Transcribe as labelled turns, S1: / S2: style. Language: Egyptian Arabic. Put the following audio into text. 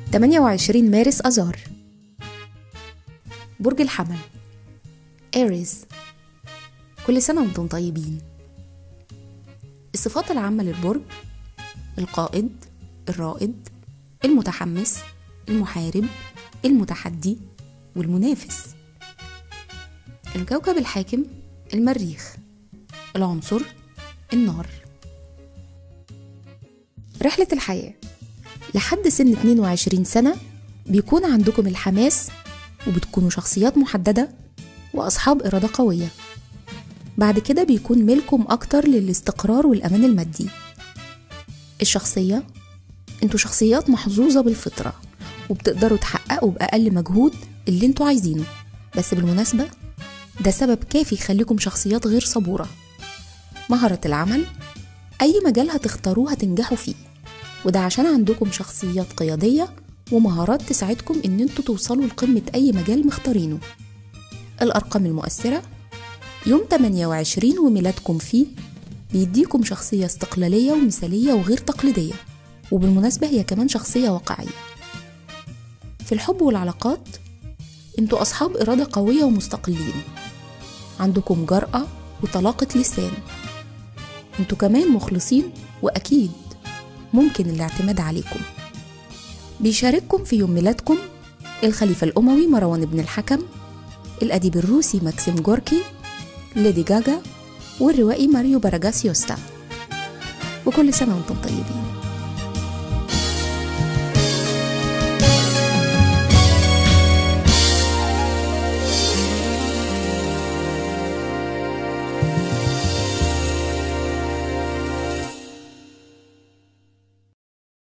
S1: 28 مارس أذار برج الحمل إيريز كل سنة وانتم طيبين الصفات العامة للبرج القائد الرائد المتحمس المحارب المتحدي والمنافس الكوكب الحاكم المريخ العنصر النار رحلة الحياة لحد سن 22 سنة بيكون عندكم الحماس وبتكونوا شخصيات محددة وأصحاب إرادة قوية بعد كده بيكون ملكم أكتر للاستقرار والأمان المادي الشخصية انتوا شخصيات محظوظة بالفطرة وبتقدروا تحققوا بأقل مجهود اللي انتوا عايزينه بس بالمناسبة ده سبب كافي يخليكم شخصيات غير صبورة مهارة العمل أي مجال هتختاروه هتنجحوا فيه وده عشان عندكم شخصيات قيادية ومهارات تساعدكم إن انتوا توصلوا لقمة أي مجال مختارينه الأرقام المؤثرة يوم 28 وميلادكم فيه بيديكم شخصية استقلالية ومثالية وغير تقليدية وبالمناسبة هي كمان شخصية واقعية في الحب والعلاقات انتوا أصحاب إرادة قوية ومستقلين عندكم جرأة وطلاقة لسان انتوا كمان مخلصين وأكيد ممكن الاعتماد عليكم بيشارككم في يوم ميلادكم الخليفة الأموي مروان بن الحكم الأديب الروسي ماكسيم جوركي ليدي جاجا والروائي ماريو باراجاس يوستا وكل سنة وانتم طيبين